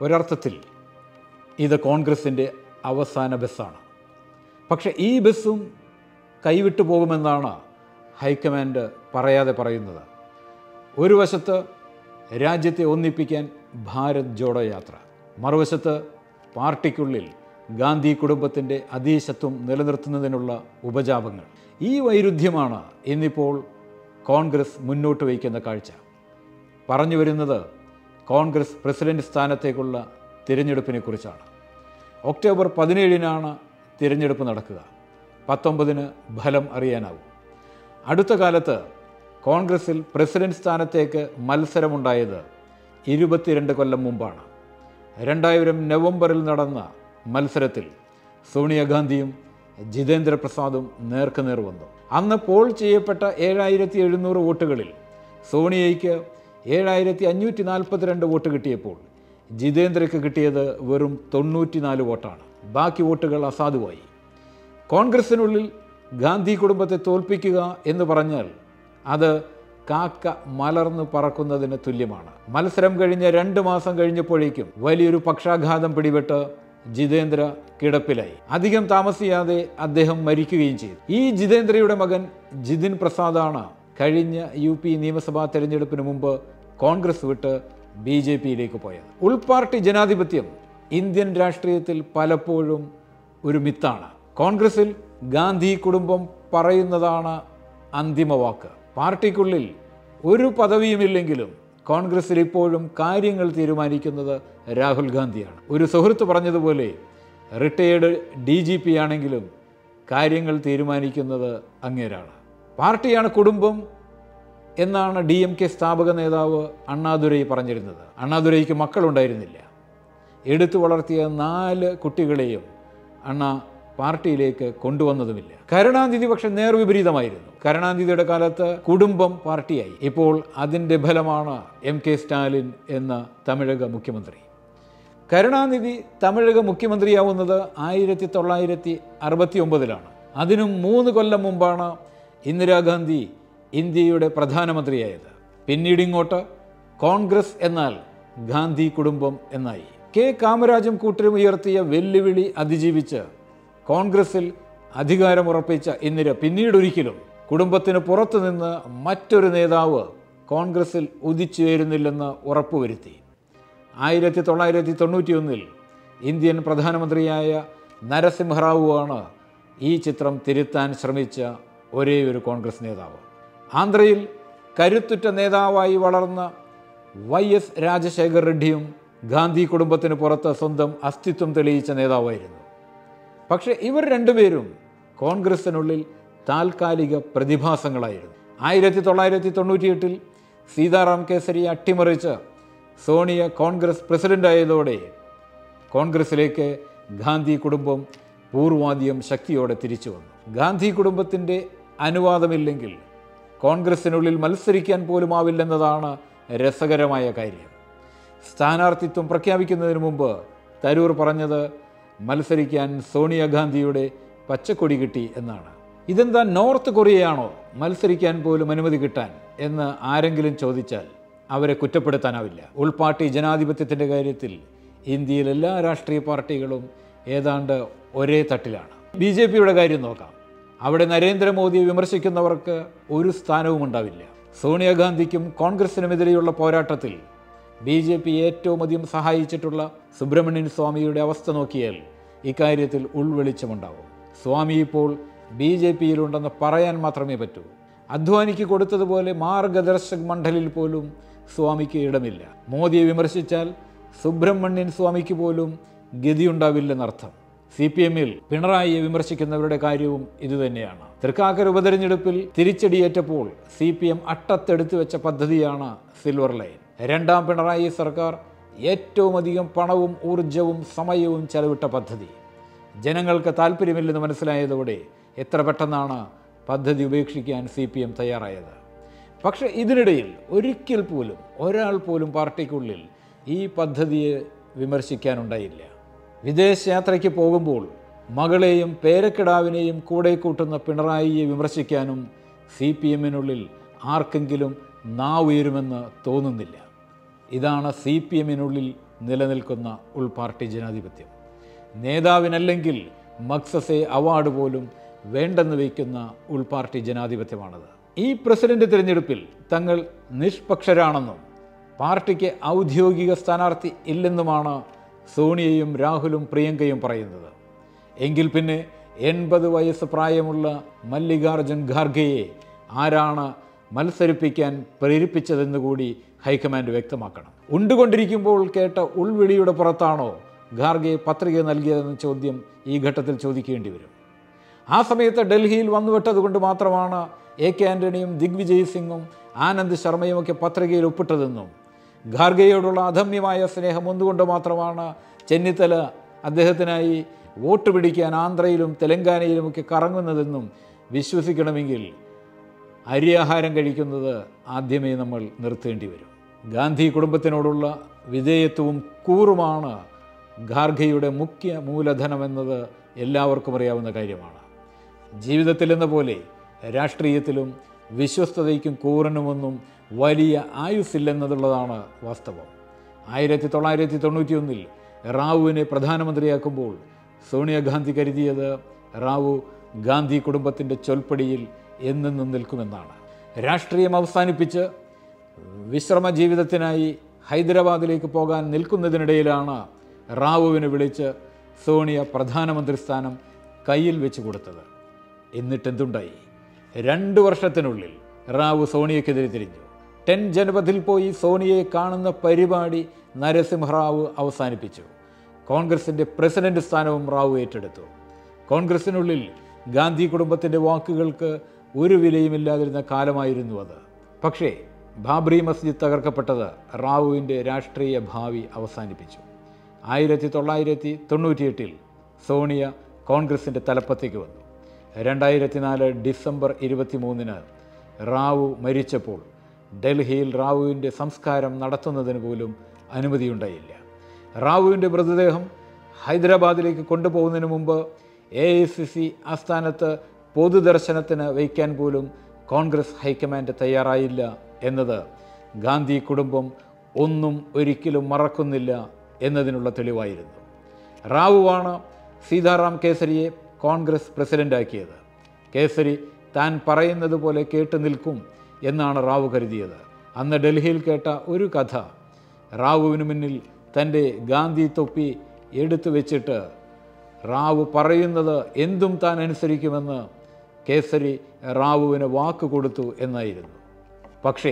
ഒരർത്ഥത്തിൽ ഇത് കോൺഗ്രസിൻ്റെ അവസാന ബസ്സാണ് പക്ഷേ ഈ ബസ്സും കൈവിട്ടു പോകുമെന്നാണ് ഹൈക്കമാൻഡ് പറയാതെ പറയുന്നത് ഒരു വശത്ത് രാജ്യത്തെ ഒന്നിപ്പിക്കാൻ ഭാരത് ജോഡോ യാത്ര മറുവശത്ത് പാർട്ടിക്കുള്ളിൽ ഗാന്ധി കുടുംബത്തിൻ്റെ അതീശത്വം നിലനിർത്തുന്നതിനുള്ള ഉപജാപങ്ങൾ ഈ വൈരുദ്ധ്യമാണ് ഇന്നിപ്പോൾ കോൺഗ്രസ് മുന്നോട്ട് വയ്ക്കുന്ന കാഴ്ച പറഞ്ഞു വരുന്നത് കോൺഗ്രസ് പ്രസിഡന്റ് സ്ഥാനത്തേക്കുള്ള തിരഞ്ഞെടുപ്പിനെ കുറിച്ചാണ് ഒക്ടോബർ പതിനേഴിനാണ് തിരഞ്ഞെടുപ്പ് നടക്കുക പത്തൊമ്പതിന് ഫലം അറിയാനാവും അടുത്ത കാലത്ത് കോൺഗ്രസിൽ പ്രസിഡന്റ് സ്ഥാനത്തേക്ക് മത്സരമുണ്ടായത് ഇരുപത്തിരണ്ട് കൊല്ലം മുമ്പാണ് രണ്ടായിരം നവംബറിൽ നടന്ന മത്സരത്തിൽ സോണിയാഗാന്ധിയും ജിതേന്ദ്ര പ്രസാദും നേർക്കുനേർ വന്നു അന്ന് പോൾ ചെയ്യപ്പെട്ട ഏഴായിരത്തി എഴുന്നൂറ് വോട്ടുകളിൽ സോണിയയ്ക്ക് ഏഴായിരത്തി അഞ്ഞൂറ്റി നാൽപ്പത്തിരണ്ട് വോട്ട് കിട്ടിയപ്പോൾ ജിതേന്ദ്രയ്ക്ക് കിട്ടിയത് വെറും തൊണ്ണൂറ്റിനാല് വോട്ടാണ് ബാക്കി വോട്ടുകൾ അസാധുവായി കോൺഗ്രസിനുള്ളിൽ ഗാന്ധി കുടുംബത്തെ തോൽപ്പിക്കുക എന്ന് പറഞ്ഞാൽ അത് കാക്ക മലർന്ന് പറക്കുന്നതിന് തുല്യമാണ് മത്സരം കഴിഞ്ഞ് രണ്ട് മാസം കഴിഞ്ഞപ്പോഴേക്കും വലിയൊരു പക്ഷാഘാതം പിടിപെട്ട് ജിതേന്ദ്ര കിടപ്പിലായി അധികം താമസിയാതെ അദ്ദേഹം മരിക്കുകയും ചെയ്തു ഈ ജിതേന്ദ്രയുടെ മകൻ ജിതിൻ പ്രസാദാണ് കഴിഞ്ഞ യു പി നിയമസഭാ തെരഞ്ഞെടുപ്പിന് മുമ്പ് കോൺഗ്രസ് വിട്ട് ബി ജെ പിയിലേക്ക് പോയത് ഉൾപാർട്ടി ജനാധിപത്യം ഇന്ത്യൻ രാഷ്ട്രീയത്തിൽ പലപ്പോഴും ഒരു മിത്താണ് കോൺഗ്രസിൽ ഗാന്ധി കുടുംബം പറയുന്നതാണ് അന്തിമ വാക്ക് പാർട്ടിക്കുള്ളിൽ ഒരു പദവിയുമില്ലെങ്കിലും കോൺഗ്രസിൽ ഇപ്പോഴും കാര്യങ്ങൾ തീരുമാനിക്കുന്നത് രാഹുൽ ഗാന്ധിയാണ് ഒരു സുഹൃത്ത് പറഞ്ഞതുപോലെ റിട്ടയേർഡ് ഡി ജി പി ആണെങ്കിലും കാര്യങ്ങൾ തീരുമാനിക്കുന്നത് അങ്ങേരാണ് പാർട്ടിയാണ് കുടുംബം എന്നാണ് ഡി എം കെ സ്ഥാപക നേതാവ് അണ്ണാദുരൈ പറഞ്ഞിരുന്നത് അണ്ണാദുരൈക്ക് മക്കളുണ്ടായിരുന്നില്ല എടുത്തു വളർത്തിയ നാല് കുട്ടികളെയും അണ്ണ പാർട്ടിയിലേക്ക് കൊണ്ടുവന്നതുമില്ല കരുണാനിധി പക്ഷെ നേർവിപരീതമായിരുന്നു കരുണാനിധിയുടെ കാലത്ത് കുടുംബം പാർട്ടിയായി ഇപ്പോൾ അതിൻ്റെ ഫലമാണ് എം കെ സ്റ്റാലിൻ എന്ന തമിഴക മുഖ്യമന്ത്രി കരുണാനിധി തമിഴക മുഖ്യമന്ത്രിയാവുന്നത് ആയിരത്തി തൊള്ളായിരത്തി അറുപത്തി ഒമ്പതിലാണ് അതിനും മൂന്ന് കൊല്ലം മുമ്പാണ് ഇന്ദിരാഗാന്ധി ഇന്ത്യയുടെ പ്രധാനമന്ത്രിയായത് പിന്നീട് ഇങ്ങോട്ട് കോൺഗ്രസ് എന്നാൽ ഗാന്ധി കുടുംബം എന്നായി കെ കാമരാജും കൂട്ടരും ഉയർത്തിയ വെല്ലുവിളി അതിജീവിച്ച് കോൺഗ്രസിൽ അധികാരമുറപ്പിച്ച ഇന്ദിര പിന്നീടൊരിക്കലും കുടുംബത്തിന് പുറത്തു നിന്ന് മറ്റൊരു നേതാവ് കോൺഗ്രസിൽ ഉദിച്ചുയരുന്നില്ലെന്ന് ഉറപ്പുവരുത്തി ആയിരത്തി തൊള്ളായിരത്തി തൊണ്ണൂറ്റിയൊന്നിൽ ഇന്ത്യൻ പ്രധാനമന്ത്രിയായ നരസിംഹറാവുവാണ് ഈ ചിത്രം തിരുത്താൻ ശ്രമിച്ച ഒരേ ഒരു കോൺഗ്രസ് നേതാവ് ആന്ധ്രയിൽ കരുത്തുറ്റ നേതാവായി വളർന്ന വൈ എസ് രാജശേഖർ റെഡ്ഡിയും ഗാന്ധി കുടുംബത്തിന് പുറത്ത് സ്വന്തം അസ്തിത്വം തെളിയിച്ച നേതാവായിരുന്നു പക്ഷേ ഇവർ രണ്ടുപേരും കോൺഗ്രസിനുള്ളിൽ താൽക്കാലിക പ്രതിഭാസങ്ങളായിരുന്നു ആയിരത്തി തൊള്ളായിരത്തി തൊണ്ണൂറ്റിയെട്ടിൽ സീതാറാം കേസരി അട്ടിമറിച്ച് സോണിയ കോൺഗ്രസ് പ്രസിഡൻ്റായതോടെ കോൺഗ്രസിലേക്ക് ഗാന്ധി കുടുംബം പൂർവാദ്യം ശക്തിയോടെ തിരിച്ചു വന്നു ഗാന്ധി കുടുംബത്തിൻ്റെ അനുവാദമില്ലെങ്കിൽ കോൺഗ്രസിനുള്ളിൽ മത്സരിക്കാൻ പോലുമാവില്ലെന്നതാണ് രസകരമായ കാര്യം സ്ഥാനാർത്ഥിത്വം പ്രഖ്യാപിക്കുന്നതിന് മുമ്പ് തരൂർ പറഞ്ഞത് മത്സരിക്കാൻ സോണിയാഗാന്ധിയുടെ പച്ചക്കൊടി കിട്ടി എന്നാണ് ഇതെന്താ നോർത്ത് കൊറിയയാണോ മത്സരിക്കാൻ പോലും അനുമതി കിട്ടാൻ എന്ന് ആരെങ്കിലും ചോദിച്ചാൽ അവരെ കുറ്റപ്പെടുത്താനാവില്ല ഉൾപാർട്ടി ജനാധിപത്യത്തിൻ്റെ കാര്യത്തിൽ ഇന്ത്യയിൽ എല്ലാ രാഷ്ട്രീയ പാർട്ടികളും ഏതാണ്ട് ഒരേ തട്ടിലാണ് ബി ജെ പിയുടെ കാര്യം നോക്കാം അവിടെ നരേന്ദ്രമോദിയെ വിമർശിക്കുന്നവർക്ക് ഒരു സ്ഥാനവും ഉണ്ടാവില്ല സോണിയാഗാന്ധിക്കും കോൺഗ്രസിനുമെതിരെയുള്ള പോരാട്ടത്തിൽ ബി ജെ പി ഏറ്റവും അധികം സഹായിച്ചിട്ടുള്ള സുബ്രഹ്മണ്യൻ സ്വാമിയുടെ അവസ്ഥ നോക്കിയാൽ ഇക്കാര്യത്തിൽ ഉൾവെളിച്ചമുണ്ടാവും സ്വാമി ഇപ്പോൾ ബി ജെ പിയിലുണ്ടെന്ന് പറയാൻ മാത്രമേ പറ്റൂ അദ്വാനിക്ക് കൊടുത്തതുപോലെ മാർഗദർശക് മണ്ഡലിൽ പോലും സ്വാമിക്ക് ഇടമില്ല മോദിയെ വിമർശിച്ചാൽ സുബ്രഹ്മണ്യൻ സ്വാമിക്ക് പോലും ഗതിയുണ്ടാവില്ലെന്നർത്ഥം സി പി എമ്മിൽ പിണറായിയെ വിമർശിക്കുന്നവരുടെ കാര്യവും ഇതുതന്നെയാണ് തൃക്കാക്കര ഉപതെരഞ്ഞെടുപ്പിൽ തിരിച്ചടിയേറ്റപ്പോൾ സി പി എം അട്ടത്തെടുത്തു വെച്ച പദ്ധതിയാണ് സിൽവർ ലൈൻ രണ്ടാം പിണറായി സർക്കാർ ഏറ്റവും അധികം പണവും ഊർജവും സമയവും ചെലവിട്ട പദ്ധതി ജനങ്ങൾക്ക് താല്പര്യമില്ലെന്ന് മനസ്സിലായതോടെ എത്ര പെട്ടെന്നാണ് പദ്ധതി ഉപേക്ഷിക്കാൻ സി പി എം തയ്യാറായത് പക്ഷേ ഇതിനിടയിൽ ഒരിക്കൽ പോലും ഒരാൾ പോലും പാർട്ടിക്കുള്ളിൽ ഈ പദ്ധതിയെ വിമർശിക്കാനുണ്ടായില്ല വിദേശയാത്രയ്ക്ക് പോകുമ്പോൾ മകളെയും പേരക്കിടാവിനെയും കൂടെ കൂട്ടുന്ന പിണറായിയെ വിമർശിക്കാനും സി പി എമ്മിനുള്ളിൽ ആർക്കെങ്കിലും നാവുയരുമെന്ന് തോന്നുന്നില്ല ഇതാണ് സി പി എമ്മിനുള്ളിൽ നിലനിൽക്കുന്ന ഉൾപാർട്ടി ജനാധിപത്യം നേതാവിനല്ലെങ്കിൽ മക്സസെ അവാർഡ് പോലും വേണ്ടെന്ന് വയ്ക്കുന്ന ഉൾപാർട്ടി ജനാധിപത്യമാണത് ഈ പ്രസിഡന്റ് തിരഞ്ഞെടുപ്പിൽ തങ്ങൾ നിഷ്പക്ഷരാണെന്നും പാർട്ടിക്ക് ഔദ്യോഗിക സ്ഥാനാർത്ഥി ഇല്ലെന്നുമാണ് സോണിയയും രാഹുലും പ്രിയങ്കയും പറയുന്നത് എങ്കിൽ പിന്നെ എൺപത് വയസ്സ് പ്രായമുള്ള മല്ലികാർജുൻ ഖാർഗെയെ ആരാണ് മത്സരിപ്പിക്കാൻ പ്രേരിപ്പിച്ചതെന്ന് കൂടി ഹൈക്കമാൻഡ് വ്യക്തമാക്കണം ഉണ്ടുകൊണ്ടിരിക്കുമ്പോൾ കേട്ട ഉൾവിളിയുടെ പുറത്താണോ ഖാർഗെ പത്രിക നൽകിയതെന്ന ചോദ്യം ഈ ഘട്ടത്തിൽ ചോദിക്കേണ്ടി വരും ആ സമയത്ത് ഡൽഹിയിൽ വന്നുവിട്ടതുകൊണ്ട് മാത്രമാണ് എ കെ ആൻ്റണിയും ദിഗ്വിജയ് സിംഗും ആനന്ദ് ശർമ്മയും ഒക്കെ പത്രികയിൽ ഒപ്പിട്ടതെന്നും ഖാർഗെയോടുള്ള അധമ്യമായ സ്നേഹം ഒന്നുകൊണ്ട് മാത്രമാണ് ചെന്നിത്തല അദ്ദേഹത്തിനായി വോട്ട് പിടിക്കാൻ ആന്ധ്രയിലും തെലങ്കാനയിലുമൊക്കെ കറങ്ങുന്നതെന്നും വിശ്വസിക്കണമെങ്കിൽ അരിയാഹാരം കഴിക്കുന്നത് ആദ്യമേ നമ്മൾ നിർത്തേണ്ടി വരും ഗാന്ധി കുടുംബത്തിനോടുള്ള വിധേയത്വവും കൂറുമാണ് ഖാർഗെയുടെ മുഖ്യ മൂലധനമെന്നത് എല്ലാവർക്കും അറിയാവുന്ന കാര്യമാണ് ജീവിതത്തിൽ എന്ന പോലെ രാഷ്ട്രീയത്തിലും വിശ്വസ്തതയ്ക്കും കൂറിനുമൊന്നും വലിയ ആയുസ്സില്ലെന്നതുള്ളതാണ് വാസ്തവം ആയിരത്തി തൊള്ളായിരത്തി തൊണ്ണൂറ്റിയൊന്നിൽ റാവുവിനെ പ്രധാനമന്ത്രിയാക്കുമ്പോൾ സോണിയാഗാന്ധി കരുതിയത് റാവു ഗാന്ധി കുടുംബത്തിൻ്റെ ചൊൽപ്പടിയിൽ എന്നെന്നും നിൽക്കുമെന്നാണ് രാഷ്ട്രീയം അവസാനിപ്പിച്ച് വിശ്രമ ജീവിതത്തിനായി ഹൈദരാബാദിലേക്ക് പോകാൻ നിൽക്കുന്നതിനിടയിലാണ് റാവുവിനെ വിളിച്ച് സോണിയ പ്രധാനമന്ത്രി സ്ഥാനം കയ്യിൽ വെച്ച് കൊടുത്തത് എന്നിട്ടെന്തുണ്ടായി രണ്ട് വർഷത്തിനുള്ളിൽ റാവു സോണിയക്കെതിരെ തിരിഞ്ഞു ടെൻ ജനപഥിൽ പോയി സോണിയയെ കാണുന്ന പരിപാടി നരസിംഹറാവു അവസാനിപ്പിച്ചു കോൺഗ്രസിൻ്റെ പ്രസിഡന്റ് സ്ഥാനവും റാവു ഏറ്റെടുത്തു കോൺഗ്രസിനുള്ളിൽ ഗാന്ധി കുടുംബത്തിൻ്റെ വാക്കുകൾക്ക് ഒരു വിലയുമില്ലാതിരുന്ന കാലമായിരുന്നു അത് പക്ഷേ ബാബറി മസ്ജിദ് തകർക്കപ്പെട്ടത് റാവുവിൻ്റെ രാഷ്ട്രീയ ഭാവി അവസാനിപ്പിച്ചു ആയിരത്തി തൊള്ളായിരത്തി തൊണ്ണൂറ്റിയെട്ടിൽ സോണിയ കോൺഗ്രസിൻ്റെ തലപ്പത്തേക്ക് വന്നു രണ്ടായിരത്തി നാല് ഡിസംബർ ഇരുപത്തി മൂന്നിന് റാവു മരിച്ചപ്പോൾ ഡൽഹിയിൽ റാവുവിൻ്റെ സംസ്കാരം നടത്തുന്നതിന് പോലും അനുമതിയുണ്ടായില്ല റാവുവിൻ്റെ മൃതദേഹം ഹൈദരാബാദിലേക്ക് കൊണ്ടുപോകുന്നതിന് മുമ്പ് എ ഐ സി സി ആസ്ഥാനത്ത് പൊതുദർശനത്തിന് വയ്ക്കാൻ പോലും കോൺഗ്രസ് ഹൈക്കമാൻഡ് തയ്യാറായില്ല എന്നത് ഗാന്ധി കുടുംബം ഒന്നും ഒരിക്കലും മറക്കുന്നില്ല എന്നതിനുള്ള തെളിവായിരുന്നു റാവുവാണ് സീതാറാം കേസരിയെ കോൺഗ്രസ് പ്രസിഡൻ്റാക്കിയത് കേസരി താൻ പറയുന്നത് പോലെ കേട്ടു നിൽക്കും എന്നാണ് റാവു കരുതിയത് അന്ന് ഡൽഹിയിൽ കേട്ട ഒരു കഥ റാവുവിന് മുന്നിൽ തൻ്റെ ഗാന്ധി തൊപ്പി എടുത്തു വെച്ചിട്ട് റാവു പറയുന്നത് എന്തും താൻ അനുസരിക്കുമെന്ന് കേസരി റാവുവിന് വാക്ക് കൊടുത്തു എന്നായിരുന്നു പക്ഷേ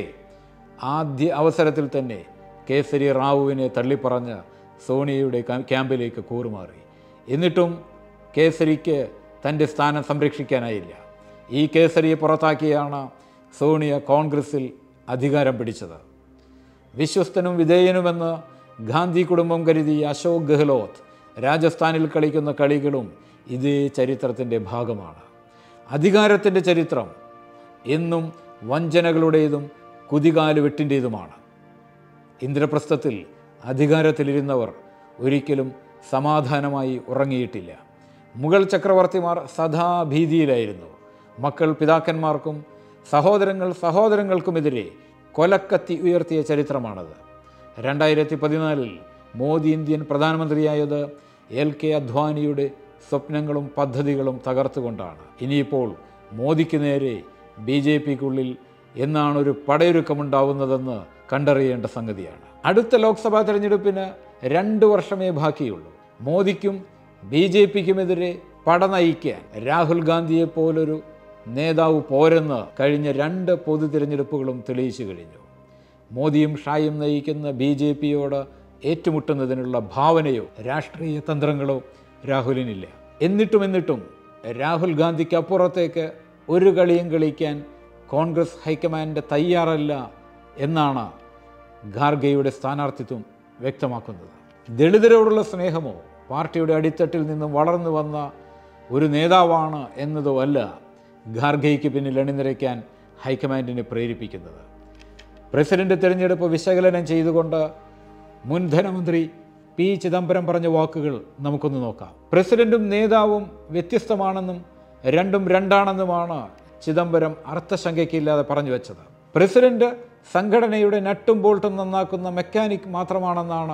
ആദ്യ അവസരത്തിൽ തന്നെ കേസരി റാവുവിനെ തള്ളിപ്പറഞ്ഞ് സോണിയയുടെ ക്യാ- ക്യാമ്പിലേക്ക് കൂറുമാറി എന്നിട്ടും കേസരിക്ക് തൻ്റെ സ്ഥാനം സംരക്ഷിക്കാനായില്ല ഈ കേസരിയെ പുറത്താക്കിയാണ് സോണിയ കോൺഗ്രസിൽ അധികാരം പിടിച്ചത് വിശ്വസ്തനും വിധേയനുമെന്ന് ഗാന്ധി കുടുംബം കരുതിയ അശോക് ഗെഹ്ലോത്ത് രാജസ്ഥാനിൽ കളിക്കുന്ന കളികളും ഇതേ ചരിത്രത്തിൻ്റെ ഭാഗമാണ് അധികാരത്തിൻ്റെ ചരിത്രം എന്നും വഞ്ചനകളുടേതും കുതികാല് വെട്ടിൻ്റേതുമാണ് ഇന്ദ്രപ്രസ്ഥത്തിൽ അധികാരത്തിലിരുന്നവർ ഒരിക്കലും സമാധാനമായി ഉറങ്ങിയിട്ടില്ല മുഗൾ ചക്രവർത്തിമാർ സദാ ഭീതിയിലായിരുന്നു മക്കൾ പിതാക്കന്മാർക്കും സഹോദരങ്ങൾ സഹോദരങ്ങൾക്കുമെതിരെ കൊലക്കത്തി ഉയർത്തിയ ചരിത്രമാണത് രണ്ടായിരത്തി പതിനാലിൽ മോദി ഇന്ത്യൻ പ്രധാനമന്ത്രിയായത് എൽ കെ അദ്വാനിയുടെ സ്വപ്നങ്ങളും പദ്ധതികളും തകർത്തുകൊണ്ടാണ് ഇനിയിപ്പോൾ മോദിക്ക് നേരെ ബി ജെ പിക്കുള്ളിൽ എന്നാണ് ഒരു പടയൊരുക്കമുണ്ടാവുന്നതെന്ന് കണ്ടറിയേണ്ട സംഗതിയാണ് അടുത്ത ലോക്സഭാ തെരഞ്ഞെടുപ്പിന് രണ്ട് വർഷമേ ബാക്കിയുള്ളൂ മോദിക്കും ബി ജെ പിക്കുമെതിരെ പട നയിക്കാൻ രാഹുൽ ഗാന്ധിയെ പോലൊരു നേതാവ് പോരെന്ന് കഴിഞ്ഞ രണ്ട് പൊതു തിരഞ്ഞെടുപ്പുകളും തെളിയിച്ചു കഴിഞ്ഞു മോദിയും ഷായും നയിക്കുന്ന ബി ജെ പിയോട് ഏറ്റുമുട്ടുന്നതിനുള്ള ഭാവനയോ രാഷ്ട്രീയ തന്ത്രങ്ങളോ രാഹുലിനില്ല എന്നിട്ടും എന്നിട്ടും രാഹുൽ ഗാന്ധിക്ക് അപ്പുറത്തേക്ക് ഒരു കളിയും കളിക്കാൻ കോൺഗ്രസ് ഹൈക്കമാൻഡ് തയ്യാറല്ല എന്നാണ് ഖാർഗെയുടെ സ്ഥാനാർത്ഥിത്വം വ്യക്തമാക്കുന്നത് ദളിതരോടുള്ള സ്നേഹമോ പാർട്ടിയുടെ അടിത്തട്ടിൽ നിന്നും വളർന്നു വന്ന ഒരു നേതാവാണ് എന്നതോ അല്ല ഖാർഗെയ്ക്ക് പിന്നിൽ അണിനിരയ്ക്കാൻ ഹൈക്കമാൻഡിനെ പ്രേരിപ്പിക്കുന്നത് പ്രസിഡന്റ് തിരഞ്ഞെടുപ്പ് വിശകലനം ചെയ്തുകൊണ്ട് മുൻ ധനമന്ത്രി പി ചിദംബരം പറഞ്ഞ വാക്കുകൾ നമുക്കൊന്ന് നോക്കാം പ്രസിഡന്റും നേതാവും വ്യത്യസ്തമാണെന്നും രണ്ടും രണ്ടാണെന്നുമാണ് ചിദംബരം അർത്ഥശങ്കയ്ക്കില്ലാതെ പറഞ്ഞു വെച്ചത് പ്രസിഡന്റ് സംഘടനയുടെ നട്ടും ബോൾട്ടും നന്നാക്കുന്ന മെക്കാനിക് മാത്രമാണെന്നാണ്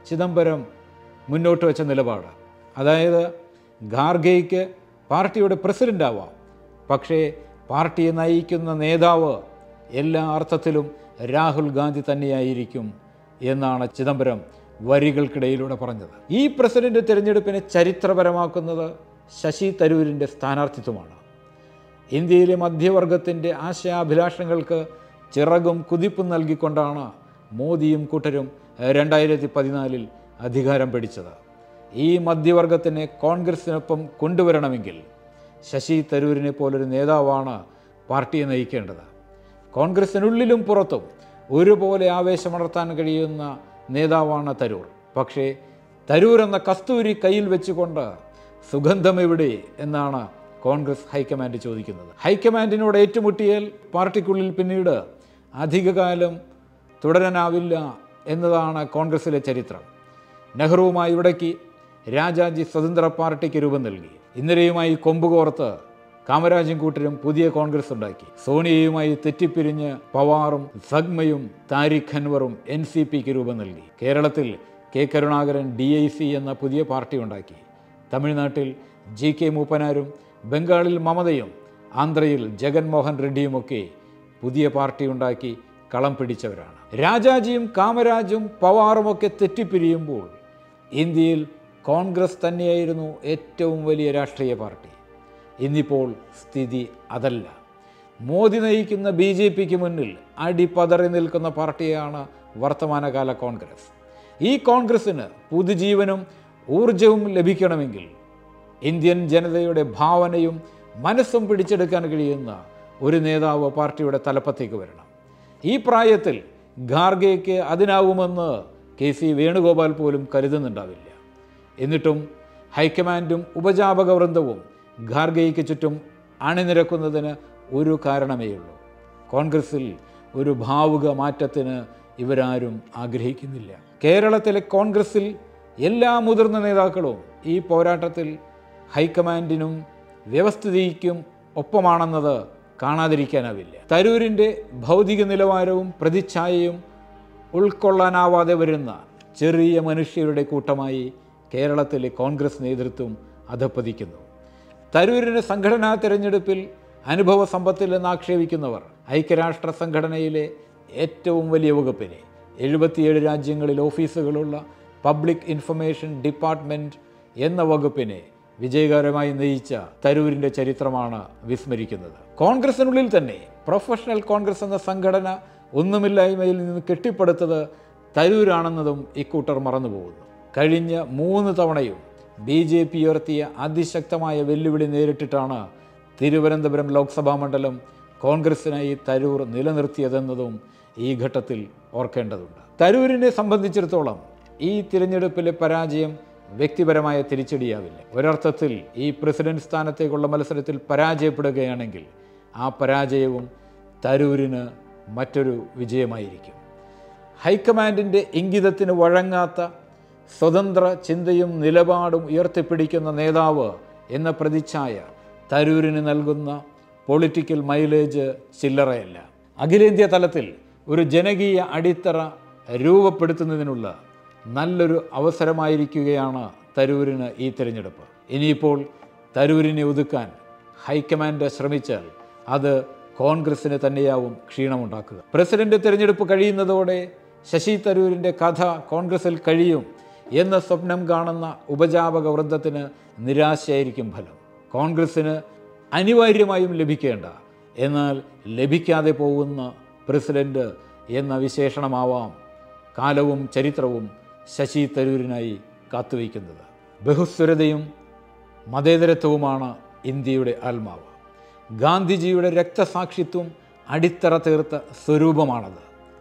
ചിദംബരം മുന്നോട്ട് വെച്ച നിലപാട് അതായത് ഖാർഗെയ്ക്ക് പാർട്ടിയുടെ പ്രസിഡൻ്റ് ആവാം പക്ഷേ പാർട്ടിയെ നയിക്കുന്ന നേതാവ് എല്ലാ അർത്ഥത്തിലും രാഹുൽ ഗാന്ധി തന്നെയായിരിക്കും എന്നാണ് ചിദംബരം വരികൾക്കിടയിലൂടെ പറഞ്ഞത് ഈ പ്രസിഡന്റ് തിരഞ്ഞെടുപ്പിനെ ചരിത്രപരമാക്കുന്നത് ശശി തരൂരിൻ്റെ സ്ഥാനാർത്ഥിത്വമാണ് ഇന്ത്യയിലെ മധ്യവർഗത്തിൻ്റെ ആശയാഭിലാഷങ്ങൾക്ക് ചിറകും കുതിപ്പും നൽകിക്കൊണ്ടാണ് മോദിയും കൂട്ടരും രണ്ടായിരത്തി പതിനാലിൽ അധികാരം പിടിച്ചത് ഈ മധ്യവർഗത്തിനെ കോൺഗ്രസിനൊപ്പം കൊണ്ടുവരണമെങ്കിൽ ശശി തരൂരിനെ പോലൊരു നേതാവാണ് പാർട്ടിയെ നയിക്കേണ്ടത് കോൺഗ്രസിനുള്ളിലും പുറത്തും ഒരുപോലെ ആവേശമുണർത്താൻ കഴിയുന്ന നേതാവാണ് തരൂർ പക്ഷേ തരൂർ എന്ന കസ്തൂരി കയ്യിൽ വെച്ചുകൊണ്ട് സുഗന്ധം എവിടെ എന്നാണ് കോൺഗ്രസ് ഹൈക്കമാൻഡ് ചോദിക്കുന്നത് ഹൈക്കമാൻഡിനോട് ഏറ്റുമുട്ടിയാൽ പാർട്ടിക്കുള്ളിൽ പിന്നീട് അധികകാലം തുടരാനാവില്ല എന്നതാണ് കോൺഗ്രസിലെ ചരിത്രം നെഹ്റുവുമായി ഇവിടേക്ക് രാജാജി സ്വതന്ത്ര പാർട്ടിക്ക് രൂപം നൽകി ഇന്ദിരയുമായി കൊമ്പുകോർത്ത് കാമരാജും കൂട്ടരും പുതിയ കോൺഗ്രസ് ഉണ്ടാക്കി സോണിയയുമായി തെറ്റിപ്പിരിഞ്ഞ് പവാറും സഗ്മയും താരിഖ് അൻവറും എൻ സി പിക്ക് രൂപം നൽകി കേരളത്തിൽ K Karunakaran D I C എന്ന പുതിയ പാർട്ടി ഉണ്ടാക്കി തമിഴ്നാട്ടിൽ ജി കെ മൂപ്പനാരും ബംഗാളിൽ മമതയും ആന്ധ്രയിൽ ജഗൻമോഹൻ റെഡ്ഡിയുമൊക്കെ പുതിയ പാർട്ടി ഉണ്ടാക്കി കളം പിടിച്ചവരാണ് രാജാജിയും കാമരാജും പവാറുമൊക്കെ തെറ്റിപ്പിരിയുമ്പോൾ ഇന്ത്യയിൽ കോൺഗ്രസ് തന്നെയായിരുന്നു ഏറ്റവും വലിയ രാഷ്ട്രീയ പാർട്ടി ഇന്നിപ്പോൾ സ്ഥിതി അതല്ല മോദി നയിക്കുന്ന ബി ജെ പിക്ക് മുന്നിൽ അടിപതറി നിൽക്കുന്ന പാർട്ടിയാണ് വർത്തമാനകാല കോൺഗ്രസ് ഈ കോൺഗ്രസ്സിന് പുതുജീവനും ഊർജവും ലഭിക്കണമെങ്കിൽ ഇന്ത്യൻ ജനതയുടെ ഭാവനയും മനസ്സും പിടിച്ചെടുക്കാൻ കഴിയുന്ന ഒരു നേതാവ് പാർട്ടിയുടെ തലപ്പത്തേക്ക് വരണം ഈ പ്രായത്തിൽ ഖാർഗെയ്ക്ക് അതിനാവുമെന്ന് കെ സി വേണുഗോപാൽ പോലും കരുതുന്നുണ്ടാവില്ല എന്നിട്ടും ഹൈക്കമാൻഡും ഉപജാപക വൃന്ദവും ഖാർഗെയ്ക്ക് ചുറ്റും അണിനിരക്കുന്നതിന് ഒരു കാരണമേയുള്ളൂ കോൺഗ്രസിൽ ഒരു ഭാവുക മാറ്റത്തിന് ഇവരാരും ആഗ്രഹിക്കുന്നില്ല കേരളത്തിലെ കോൺഗ്രസിൽ എല്ലാ മുതിർന്ന നേതാക്കളും ഈ പോരാട്ടത്തിൽ ഹൈക്കമാൻഡിനും വ്യവസ്ഥിതിക്കും ഒപ്പമാണെന്നത് കാണാതിരിക്കാനാവില്ല തരൂരിൻ്റെ ഭൗതിക നിലവാരവും പ്രതിച്ഛായയും ഉൾക്കൊള്ളാനാവാതെ വരുന്ന ചെറിയ മനുഷ്യരുടെ കൂട്ടമായി കേരളത്തിലെ കോൺഗ്രസ് നേതൃത്വം അധപ്പതിക്കുന്നു തരൂരിന് സംഘടനാ തെരഞ്ഞെടുപ്പിൽ അനുഭവ സമ്പത്തിൽ നിന്ന് ആക്ഷേപിക്കുന്നവർ ഐക്യരാഷ്ട്ര സംഘടനയിലെ ഏറ്റവും വലിയ വകുപ്പിനെ എഴുപത്തിയേഴ് രാജ്യങ്ങളിൽ ഓഫീസുകളുള്ള പബ്ലിക് ഇൻഫർമേഷൻ ഡിപ്പാർട്ട്മെൻറ്റ് എന്ന വകുപ്പിനെ വിജയകരമായി നയിച്ച തരൂരിൻ്റെ ചരിത്രമാണ് വിസ്മരിക്കുന്നത് കോൺഗ്രസിനുള്ളിൽ തന്നെ പ്രൊഫഷണൽ കോൺഗ്രസ് എന്ന സംഘടന ഒന്നുമില്ലായ്മയിൽ നിന്ന് കെട്ടിപ്പടുത്തത് തരൂരാണെന്നതും ഇക്കൂട്ടർ മറന്നുപോകുന്നു കഴിഞ്ഞ മൂന്ന് തവണയും ബി ജെ പി ഉയർത്തിയ അതിശക്തമായ വെല്ലുവിളി നേരിട്ടിട്ടാണ് തിരുവനന്തപുരം ലോക്സഭാ മണ്ഡലം കോൺഗ്രസിനായി തരൂർ നിലനിർത്തിയതെന്നതും ഈ ഘട്ടത്തിൽ ഓർക്കേണ്ടതുണ്ട് തരൂരിനെ സംബന്ധിച്ചിടത്തോളം ഈ തിരഞ്ഞെടുപ്പിലെ പരാജയം വ്യക്തിപരമായ തിരിച്ചടിയാവില്ല ഒരർത്ഥത്തിൽ ഈ പ്രസിഡന്റ് സ്ഥാനത്തേക്കുള്ള മത്സരത്തിൽ പരാജയപ്പെടുകയാണെങ്കിൽ ആ പരാജയവും തരൂരിന് മറ്റൊരു വിജയമായിരിക്കും ഹൈക്കമാൻഡിൻ്റെ ഇംഗിതത്തിന് വഴങ്ങാത്ത സ്വതന്ത്ര ചിന്തയും നിലപാടും ഉയർത്തിപ്പിടിക്കുന്ന നേതാവ് എന്ന പ്രതിച്ഛായ തരൂരിന് നൽകുന്ന പൊളിറ്റിക്കൽ മൈലേജ് ചില്ലറയല്ല അഖിലേന്ത്യാ തലത്തിൽ ഒരു ജനകീയ അടിത്തറ രൂപപ്പെടുത്തുന്നതിനുള്ള നല്ലൊരു അവസരമായിരിക്കുകയാണ് തരൂരിന് ഈ തിരഞ്ഞെടുപ്പ് ഇനിയിപ്പോൾ തരൂരിനെ ഒതുക്കാൻ ഹൈക്കമാൻഡ് ശ്രമിച്ചാൽ അത് കോൺഗ്രസിന് തന്നെയാവും ക്ഷീണമുണ്ടാക്കുക പ്രസിഡന്റ് തിരഞ്ഞെടുപ്പ് കഴിയുന്നതോടെ ശശി തരൂരിൻ്റെ കഥ കോൺഗ്രസിൽ കഴിയും എന്ന സ്വപ്നം കാണുന്ന ഉപജാപക വൃന്ദത്തിന് നിരാശയായിരിക്കും ഫലം കോൺഗ്രസ്സിന് അനിവാര്യമായും ലഭിക്കേണ്ട എന്നാൽ ലഭിക്കാതെ പോകുന്ന പ്രസിഡന്റ് എന്ന വിശേഷണമാവാം കാലവും ചരിത്രവും ശശി തരൂരിനായി കാത്തുവയ്ക്കുന്നത് ബഹുസ്വരതയും മതേതരത്വവുമാണ് ഇന്ത്യയുടെ ആത്മാവ് ഗാന്ധിജിയുടെ രക്തസാക്ഷിത്വം അടിത്തറ തീർത്ത സ്വരൂപമാണത്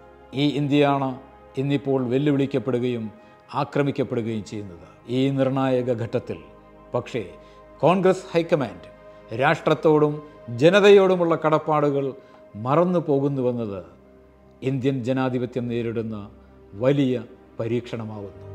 ഈ ഇന്ത്യയാണ് ഇന്നിപ്പോൾ വെല്ലുവിളിക്കപ്പെടുകയും ആക്രമിക്കപ്പെടുകയും ചെയ്യുന്നത് ഈ നിർണായക ഘട്ടത്തിൽ പക്ഷേ കോൺഗ്രസ് ഹൈക്കമാൻഡ് രാഷ്ട്രത്തോടും ജനതയോടുമുള്ള കടപ്പാടുകൾ മറന്നു പോകുന്നുവെന്നത് ഇന്ത്യൻ ജനാധിപത്യം നേരിടുന്ന വലിയ പരീക്ഷണമാവുന്നു